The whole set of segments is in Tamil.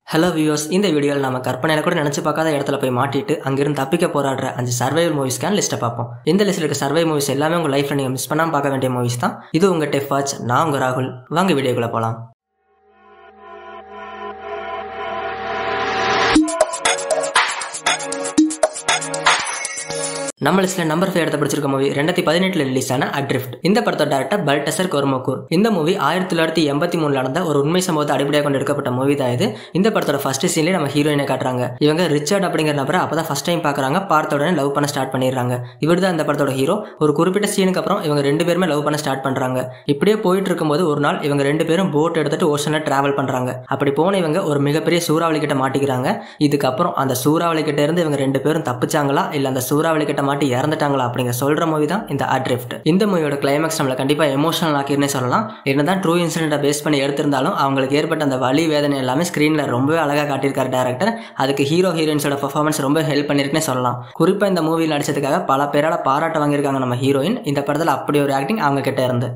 ஹலோ வியூவர்ஸ் இந்த வீடியோவில் நம்ம கற்பனையில கூட நினைச்சு பார்க்காத இடத்துல போய் மாட்டிட்டு அங்கிருந்து தப்பிக்க போராடுற அஞ்சு சர்வைவல் மூவிஸ்க்கான லிஸ்ட்டை பார்ப்போம் இந்த லிஸ்ட்டில் இருக்க சர்வை மூவிஸ் எல்லாமே உங்கள் லைஃப்பில் நீங்கள் மிஸ் பண்ணாமல் பார்க்க வேண்டிய மூவிஸ் தான் இது உங்கள் டெஃப் வாட்ச் நான் உங்கள் ராகுல் வாங்க வீடியோக்குள்ளே போகலாம் நம்ம லிஸ்ட்ல நம்பர் ஃபைவ் இடத்த பிடிச்சிருக்க மூவி ரெண்டாயிரத்தி பதினெட்டுல ரிலீஸ் ஆன அட்ரிஃப்ட் இந்த படத்தோட டேரக்டர் பல்டசர் கொர்மக்கூர் இந்த மூவி ஆயிரத்தி தொள்ளாயிரத்தி எண்பத்தி மூணுல நடந்த ஒரு உண்மை சம்பவத்தை அடிப்படையாக கொண்டு எடுக்கப்பட்ட மூவி தான் இது இந்த படத்தோட ஃபர்ஸ்ட் சீன்லேயே நம்ம ஹீரோயினை காட்டுறாங்க இவங்க ரிச்சர்ட் அப்படிங்கிற நபரை அப்பதான் ஃபர்ஸ்ட் டைம் பாக்குறாங்க பார்த்த உடனே லவ் பண்ண ஸ்டார்ட் பண்ணிடுறாங்க இவர் தான் இந்த படத்தோட ஹீரோ ஒரு குறிப்பிட்ட சீனுக்கு அப்புறம் இவங்க ரெண்டு பேருமே லவ் பண்ண ஸ்டார்ட் பண்றாங்க இப்படியே போயிட்டு இருக்கும்போது ஒரு நாள் இவங்க ரெண்டு பேரும் போட் எடுத்துட்டு ஓஷன்ல டிராவல் பண்றாங்க அப்படி போன இவங்க ஒரு மிகப்பெரிய சூறாவளி கிட்ட மாட்டிக்கிறாங்க இதுக்கப்புறம் அந்த சூறாவளி கிட்ட இருந்து இவங்க ரெண்டு பேரும் தப்பிச்சாங்களா இல்ல அந்த சூறாவளி கிட்ட மாட்டி இறந்துட்டாங்களா அப்படிங்கிற சொல்ற மூவி தான் இந்த அட்ரிஃப்ட் இந்த மூவியோட கிளைமேக்ஸ் நம்மள கண்டிப்பா எமோஷனல் ஆக்கிருந்தே சொல்லலாம் என்னதான் ட்ரூ இன்சிடென்ட்டை பேஸ் பண்ணி எடுத்திருந்தாலும் அவங்களுக்கு ஏற்பட்ட அந்த வலி வேதனை எல்லாமே ஸ்கிரீன்ல ரொம்பவே அழகா காட்டியிருக்காரு டேரக்டர் அதுக்கு ஹீரோ ஹீரோயின்ஸோட பெர்ஃபார்மன்ஸ் ரொம்ப ஹெல்ப் பண்ணிருக்குன்னே சொல்லலாம் குறிப்பா இந்த மூவியில் நடிச்சதுக்காக பல பேரால பாராட்ட வாங்கியிருக்காங்க நம்ம ஹீரோயின் இந்த படத்துல அப்படி ஒரு ஆக்டிங் அவங்க கிட்ட இருந்து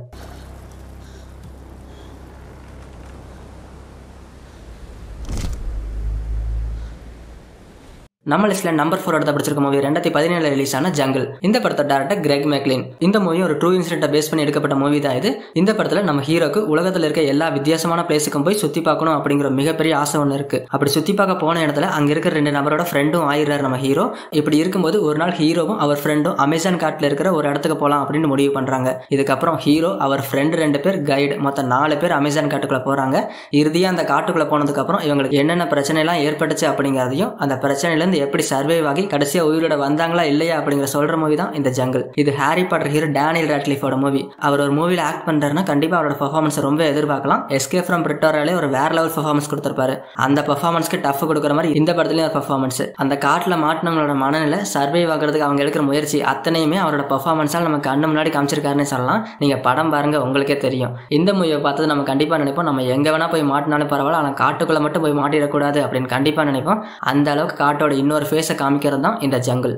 நம்ம லிஸ்ட்ல நம்பர் ஃபோர் இடத்த பிடிச்சிருக்க மூவி ரெண்டாயிரத்தி பதினேழு ரிலீஸ் ஆன ஜங்கிள் இந்த படத்தோட டேரக்டர் கிரெக் மேக்லின் இந்த மூவி ஒரு ட்ரூ இன்சிடென்ட்டை பேஸ் பண்ணி எடுக்கப்பட்ட மூவி தான் இது இந்த படத்துல நம்ம ஹீரோக்கு உலகத்துல இருக்க எல்லா வித்தியாசமான பிளேஸுக்கும் போய் சுத்தி பார்க்கணும் அப்படிங்கிற மிகப்பெரிய ஆசை ஒன்று இருக்கு அப்படி சுத்தி பார்க்க போன இடத்துல அங்க இருக்கிற ரெண்டு நபரோட ஃப்ரெண்டும் ஆயிடுறாரு நம்ம ஹீரோ இப்படி இருக்கும்போது ஒரு நாள் ஹீரோவும் அவர் ஃப்ரெண்டும் அமேசான் காட்டில் இருக்கிற ஒரு இடத்துக்கு போகலாம் அப்படின்னு முடிவு பண்றாங்க இதுக்கப்புறம் ஹீரோ அவர் ஃப்ரெண்ட் ரெண்டு பேர் கைடு மொத்தம் நாலு பேர் அமேசான் காட்டுக்குள்ள போறாங்க இறுதியா அந்த காட்டுக்குள்ள போனதுக்கு அப்புறம் இவங்களுக்கு என்னென்ன பிரச்சனை எல்லாம் ஏற்பட்டுச்சு அப்படிங்கிறதையும் அந்த பிரச்சனையில இருந்து எப்படி சர்வைவ் ஆகி கடைசியா உயிரோட வந்தாங்களா இல்லையா அப்படிங்கிற சொல்ற மூவி தான் இந்த ஜங்கிள் இது ஹாரி பாட்டர் ஹீரோ டேனியல் ராட்லிஃபோட மூவி அவர் ஒரு மூவில ஆக்ட் பண்றாருன்னா கண்டிப்பா அவரோட பெர்ஃபார்மன்ஸ் ரொம்ப எதிர்பார்க்கலாம் எஸ்கே ஃப்ரம் பிரிட்டோராலே ஒரு வேற லெவல் பெர்ஃபார்மன்ஸ் கொடுத்திருப்பாரு அந்த பெர்ஃபார்மன்ஸ்க்கு டஃப் கொடுக்குற மாதிரி இந்த படத்துலயும் ஒரு பெர்ஃபார்மன்ஸ் அந்த காட்டுல மாட்டினவங்களோட மனநிலை சர்வைவ் ஆகிறதுக்கு அவங்க எடுக்கிற முயற்சி அத்தனையுமே அவரோட பெர்ஃபார்மன்ஸால் நம்ம கண்ணு முன்னாடி காமிச்சிருக்காருன்னு சொல்லலாம் நீங்க படம் பாருங்க உங்களுக்கே தெரியும் இந்த மூவியை பார்த்தது நம்ம கண்டிப்பா நினைப்போம் நம்ம எங்க வேணா போய் மாட்டினாலும் பரவாயில்ல ஆனால் காட்டுக்குள்ள மட்டும் போய் மாட்டிடக்கூடாது அப்படின்னு கண்டிப்பா நினைப்போம் அந்த அளவுக்கு காட்டோட இன்னொரு ஃபேஸை காமிக்கிறது தான் இந்த ஜங்கிள்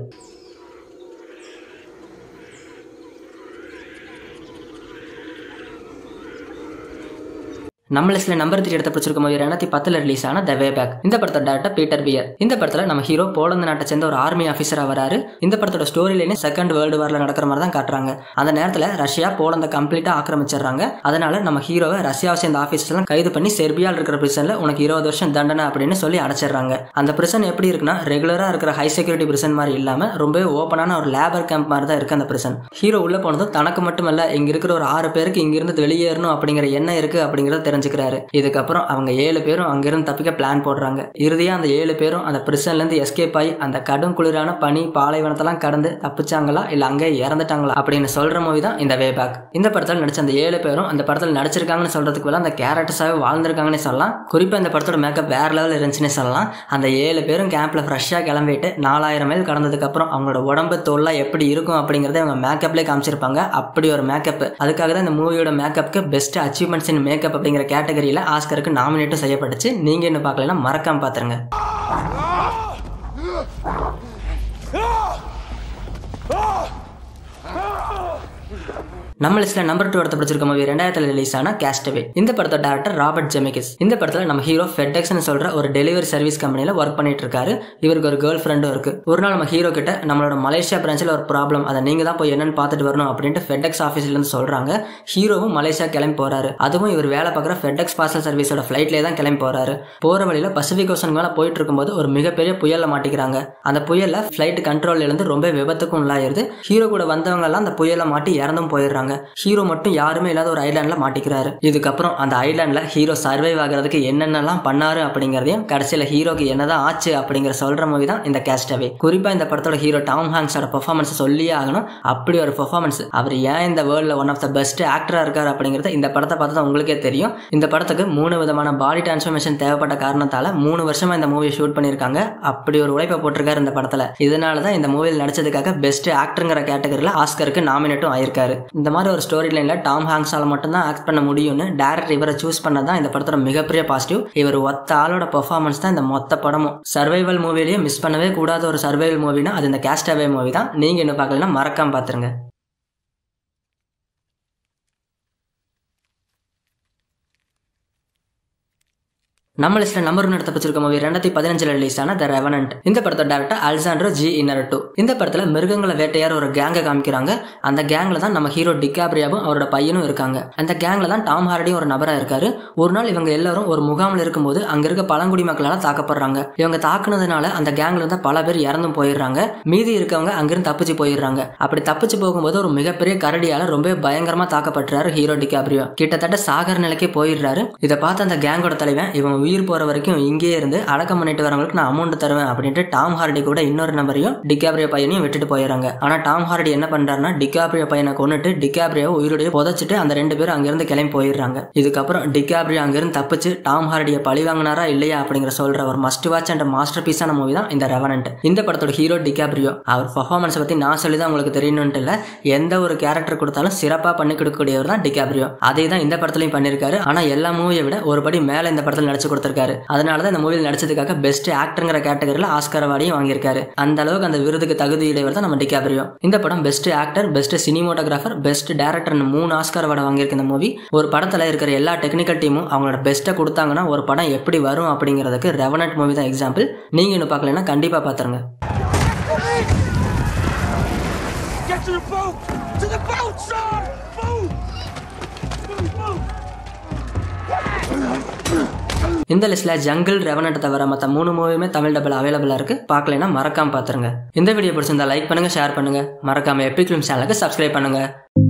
நம்ம லிஸ்ட்ல நம்பர் த்ரீ இடத்த பிடிச்சிருக்க மூவி ரெண்டாயிரத்தி பத்துல ரிலீஸ் ஆன த வே பேக் இந்த படத்தோட டேரக்டர் பீட்டர் பியர் இந்த படத்துல நம்ம ஹீரோ போலந்து நாட்டை சேர்ந்த ஒரு ஆர்மி ஆஃபீஸரா வராரு இந்த படத்தோட ஸ்டோரி லைனே செகண்ட் வேர்ல்டு வார்ல நடக்கிற மாதிரி தான் காட்டுறாங்க அந்த நேரத்துல ரஷ்யா போலந்த கம்ப்ளீட்டா ஆக்கிரமிச்சிடுறாங்க அதனால நம்ம ஹீரோவை ரஷ்யாவை சேர்ந்த ஆஃபீஸர்ஸ் எல்லாம் கைது பண்ணி செர்பியாவில் இருக்கிற பிரிசன்ல உனக்கு இருபது வருஷம் தண்டனை அப்படின்னு சொல்லி அடைச்சிடுறாங்க அந்த பிரிசன் எப்படி இருக்குன்னா ரெகுலரா இருக்கிற ஹை செக்யூரிட்டி பிரிசன் மாதிரி இல்லாம ரொம்பவே ஓப்பனான ஒரு லேபர் கேம்ப் மாதிரி தான் இருக்கு அந்த பிரிசன் ஹீரோ உள்ள போனதும் தனக்கு மட்டுமல்ல இங்க இருக்கிற ஒரு ஆறு பேருக்கு இங்கிருந்து வெளியேறணும் அப்படிங்கிற எண்ணம் இருக்கு அப்படிங்கறத தெரிஞ்சுக்கிறாரு இதுக்கப்புறம் அவங்க ஏழு பேரும் அங்கிருந்து தப்பிக்க பிளான் போடுறாங்க இறுதியா அந்த ஏழு பேரும் அந்த பிரிசன்ல இருந்து எஸ்கேப் ஆகி அந்த கடும் குளிரான பனி பாலைவனத்தெல்லாம் கடந்து தப்பிச்சாங்களா இல்ல அங்கே இறந்துட்டாங்களா அப்படின்னு சொல்ற மூவி தான் இந்த வே பேக் இந்த படத்தில் நடிச்ச அந்த ஏழு பேரும் அந்த படத்தில் நடிச்சிருக்காங்கன்னு சொல்றதுக்கு பதிலா அந்த கேரக்டர்ஸாவே வாழ்ந்திருக்காங்கன்னு சொல்லலாம் குறிப்பா இந்த படத்தோட மேக்கப் வேற லெவல் இருந்துச்சுன்னு சொல்லலாம் அந்த ஏழு பேரும் கேம்ப்ல ஃப்ரெஷ்ஷா கிளம்பிட்டு நாலாயிரம் மைல் கடந்ததுக்கு அப்புறம் அவங்களோட உடம்பு தோல்லாம் எப்படி இருக்கும் அப்படிங்கறத அவங்க மேக்கப்லேயே காமிச்சிருப்பாங்க அப்படி ஒரு மேக்கப் அதுக்காக தான் இந்த மூவியோட மேக்கப்க்கு பெஸ்ட் அச்சீவ்மெண்ட்ஸ் இன் மேக்கப் அப்படிங்கிற கேட்டகரியில ஆஸ்கருக்கு நாமினேட்டும் செய்யப்பட்டுச்சு நீங்க என்ன பார்க்கலன்னா மறக்காம பாத்துருங்க நம்ம லிஸ்ட்ல நம்பர் டூ இடத்த பிடிச்சிருக்க மூவி ரெண்டாயிரத்துல ரிலீஸ் ஆன கேஸ்டவே இந்த படத்தோட டேரக்டர் ராபர்ட் ஜெமிகிஸ் இந்த படத்துல நம்ம ஹீரோ ஃபெட்எக்ஸ்னு சொல்ற ஒரு டெலிவரி சர்வீஸ் கம்பெனில ஒர்க் பண்ணிட்டு இருக்காரு இவருக்கு ஒரு கேர்ள் ஃப்ரெண்டும் இருக்கு ஒரு நாள் நம்ம ஹீரோ கிட்ட நம்மளோட மலேசியா பிரான்ச்சில் ஒரு ப்ராப்ளம் அதை நீங்க தான் போய் என்னன்னு பார்த்துட்டு வரணும் அப்படின்ட்டு ஃபெட்எக்ஸ் ஆஃபீஸ்ல இருந்து சொல்றாங்க ஹீரோவும் மலேசியா கிளம்பி போறாரு அதுவும் இவர் வேலை பார்க்குற ஃபெட்எக்ஸ் பார்சல் சர்வீஸோட ஃபிளைட்லேயே தான் கிளம்பி போறாரு போற வழியில பசிபிக் ஓசன் மேல போயிட்டு இருக்கும்போது ஒரு மிகப்பெரிய புயல்ல மாட்டிக்கிறாங்க அந்த புயல்ல ஃபிளைட் கண்ட்ரோல் இருந்து ரொம்ப விபத்துக்கும் உள்ளாயிருது ஹீரோ கூட வந்தவங்க எல்லாம் அந்த புயலை மாட்டி இறந்தும் போயிடுறாங்க ஹீரோ மட்டும் யாருமே இல்லாத ஒரு ஐலாண்ட்ல மாட்டிக்கிறாரு இதுக்கப்புறம் அந்த ஐலாண்ட்ல ஹீரோ சர்வைவ் ஆகிறதுக்கு என்னென்னலாம் பண்ணாரு அப்படிங்கறதையும் கடைசியில ஹீரோக்கு என்னதான் ஆச்சு அப்படிங்கிற சொல்ற மூவி தான் இந்த கேஸ்டவே குறிப்பா இந்த படத்தோட ஹீரோ டாம் ஹாங்ஸோட பெர்ஃபார்மன்ஸ் சொல்லியே ஆகணும் அப்படி ஒரு பெர்ஃபார்மன்ஸ் அவர் ஏன் இந்த வேர்ல்ட்ல ஒன் ஆஃப் த பெஸ்ட் ஆக்டரா இருக்காரு அப்படிங்கறது இந்த படத்தை பார்த்து தான் உங்களுக்கே தெரியும் இந்த படத்துக்கு மூணு விதமான பாடி டிரான்ஸ்ஃபர்மேஷன் தேவைப்பட்ட காரணத்தால மூணு வருஷமா இந்த மூவியை ஷூட் பண்ணிருக்காங்க அப்படி ஒரு உழைப்பை போட்டிருக்காரு இந்த படத்துல இதனால தான் இந்த மூவியில் நடிச்சதுக்காக பெஸ்ட் ஆக்டருங்கிற கேட்டகரியில ஆஸ்கருக்கு நாமினேட்டும் ஆயிருக்காரு இந்த மாதிரி ஒரு ஸ்டோரி லைன்ல டாம் ஹாங்ஸால மட்டும்தான் ஆக்ட் பண்ண முடியும்னு டேரக்டர் இவரை சூஸ் பண்ணதான் இந்த படத்தோட மிகப்பெரிய பாசிட்டிவ் இவர் ஒத்த ஆளோட பெர்ஃபார்மன்ஸ் தான் இந்த மொத்த படமும் சர்வைவல் மூவிலேயே மிஸ் பண்ணவே கூடாத ஒரு சர்வைவல் மூவினா அது இந்த கேஸ்டாவே மூவி தான் நீங்க என்ன பார்க்கலன்னா மறக்காம பாத்துருங்க நம்ம லிஸ்ட்ல நம்பர் ஒன்று எடுத்து வச்சிருக்க மூவி ரெண்டாயிரத்தி பதினஞ்சுல ரிலீஸ் ஆன த ரெவனன்ட் இந்த படத்தோட டேரக்டர் அல்சாண்ட்ரோ ஜி இன்னரட்டு இந்த படத்துல மிருகங்களை வேட்டையார் ஒரு கேங்கை காமிக்கிறாங்க அந்த கேங்ல தான் நம்ம ஹீரோ டிகாப்ரியாவும் அவரோட பையனும் இருக்காங்க அந்த கேங்ல தான் டாம் ஹார்டியும் ஒரு நபரா இருக்காரு ஒரு நாள் இவங்க எல்லாரும் ஒரு முகாமில் இருக்கும்போது அங்க இருக்க பழங்குடி மக்களால தாக்கப்படுறாங்க இவங்க தாக்குனதுனால அந்த கேங்ல இருந்து பல பேர் இறந்தும் போயிடுறாங்க மீதி இருக்கவங்க அங்கிருந்து தப்பிச்சு போயிடுறாங்க அப்படி தப்பிச்சு போகும்போது ஒரு மிகப்பெரிய கரடியால ரொம்ப பயங்கரமா தாக்கப்படுறாரு ஹீரோ டிகாப்ரியோ கிட்டத்தட்ட சாகர் நிலைக்கே போயிடுறாரு இதை பார்த்து அந்த கேங்கோட தலைவன் இவன் உயிர் போற வரைக்கும் இங்கேயே இருந்து அடக்கம் பண்ணிட்டு வரவங்களுக்கு நான் அமௌண்ட் தருவேன் அப்படின்ட்டு டாம் ஹார்டி கூட இன்னொரு நபரையும் டிகாப்ரியோ பையனையும் விட்டுட்டு போயிடுறாங்க ஆனா டாம் ஹார்டி என்ன பண்றாருன்னா டிகாப்ரியோ பையனை கொண்டுட்டு டிகாப்ரியோ உயிரோடய புதைச்சிட்டு அந்த ரெண்டு பேரும் அங்கிருந்து கிளம்பி போயிடுறாங்க இதுக்கப்புறம் டிகாப்ரியோ அங்கிருந்து தப்பிச்சு டாம் ஹார்டியை பழி வாங்கினாரா இல்லையா அப்படிங்கிற சொல்ற ஒரு மஸ்ட் வாட்ச் அண்ட் மாஸ்டர் பீஸான மூவி தான் இந்த ரெவனன்ட் இந்த படத்தோட ஹீரோ டிகாப்ரியோ அவர் பர்ஃபார்மன்ஸை பத்தி நான் சொல்லி தான் உங்களுக்கு தெரியணும்ட்டு இல்ல எந்த ஒரு கேரக்டர் கொடுத்தாலும் சிறப்பா பண்ணி கொடுக்கக்கூடியவர் தான் டிகாப்ரியோ அதே தான் இந்த படத்துலயும் பண்ணிருக்காரு ஆனா எல்லா மூவியை விட ஒரு படி மேல இந்த படத்துல நடிச்சு கொடுத்திருக்காரு அதனால தான் இந்த மூவியில் நடிச்சதுக்காக பெஸ்ட் ஆக்டருங்கிற கேட்டகரியில் ஆஸ்கர் அவார்டையும் வாங்கியிருக்காரு அந்த அளவுக்கு அந்த விருதுக்கு தகுதியுடையவர் தான் நம்ம டிகாப்ரியோ இந்த படம் best actor best cinematographer best டேரக்டர்னு மூணு ஆஸ்கர் அவார்டு வாங்கியிருக்கு இந்த மூவி ஒரு படத்துல இருக்கிற எல்லா டெக்னிக்கல் டீமும் அவங்களோட பெஸ்ட்டை கொடுத்தாங்கன்னா ஒரு படம் எப்படி வரும் அப்படிங்கிறதுக்கு ரெவனட் மூவி தான் எக்ஸாம்பிள் நீங்க இன்னும் பார்க்கலன்னா கண்டிப்பா பாத்துருங்க Get to the boat! To the boat, son! Move! Move, move! இந்த லிஸ்ட்ல ஜங்கிள் ரெவனட் தவிர மற்ற மூணு மூவியுமே தமிழ் டபுள் அவைலபிளா இருக்கு பார்க்கலைன்னா மறக்காம பாத்துருங்க இந்த வீடியோ பிடிச்சிருந்தா லைக் பண்ணுங்க ஷேர் பண்ணுங்க மறக்காம எபிக் ஃபிலிம் சேனலுக்கு சப்ஸ்கிரைப் பண்ணுங்க